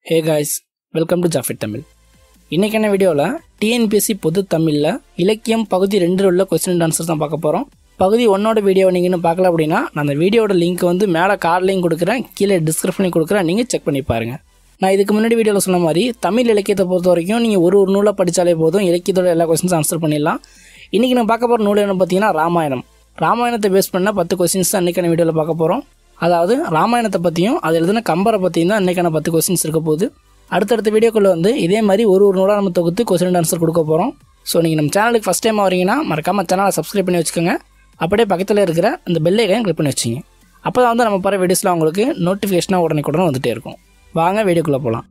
hey guys welcome to ஜாஃபிட் தமிழ் இன்றைக்கான வீடியோவில் டிஎன்பிஎஸ்சி பொது தமிழில் இலக்கியம் பகுதி ரெண்டில் உள்ள கொஸ்டின் அண்ட் ஆன்சர்ஸ் தான் பார்க்க போகிறோம் பகுதி ஒன்னோட வீடியோ நீங்கள் இன்னும் பார்க்கல அப்படின்னா நான் அந்த வீடியோட லிங்க் வந்து மேலே கார்ட்லையும் கொடுக்குறேன் கீழே டிஸ்கிரிப்ஷன்லையும் கொடுக்குறேன் நீங்கள் செக் பண்ணி பாருங்கள் நான் இதுக்கு முன்னாடி வீடியோவில் சொன்ன மாதிரி தமிழ் இலக்கியத்தை பொறுத்த வரைக்கும் நீங்கள் ஒரு ஒரு நூலை படித்தாலே போதும் இலக்கியத்தோட எல்லா கொஸ்டின்ஸும் ஆன்சர் பண்ணிடலாம் இன்றைக்கி நான் பார்க்க போகிற நூல் என்ன பார்த்தீங்கன்னா ராமாயணம் ராமாயணத்தை பேஸ் பண்ண பத்து கொஸ்டின்ஸ் தான் இன்றைக்கான வீடியோவில் பார்க்க போகிறோம் அதாவது ராமாயணத்தை பற்றியும் அது எழுதின கம்பரை பற்றியும் தான் இன்றைக்கான பத்து கொஸ்டின்ஸ் இருக்க போகுது அடுத்தடுத்த வீடியோக்குள்ளே வந்து இதே மாதிரி ஒரு ஒரு நூலாக நம்ம தொகுத்து கொஸ்டின் ஆன்சர் கொடுக்க போகிறோம் ஸோ நீங்கள் நம்ம சேனலுக்கு ஃபஸ்ட் டைம் வரீங்கன்னா மறக்காமல் சேனலை சப்ஸ்கிரைப் பண்ணி வச்சுக்கோங்க அப்படியே பக்கத்தில் இருக்கிற அந்த பெல் ஐக்கனையும் கிளிக் பண்ணி வச்சிங்க அப்போ தான் வந்து நம்ம போகிற வீடியோஸில் உங்களுக்கு நோட்டிஃபிகேஷனாக உடனே உடனே வந்துகிட்டே இருக்கும் வாங்க வீடியோக்குள்ளே போகலாம்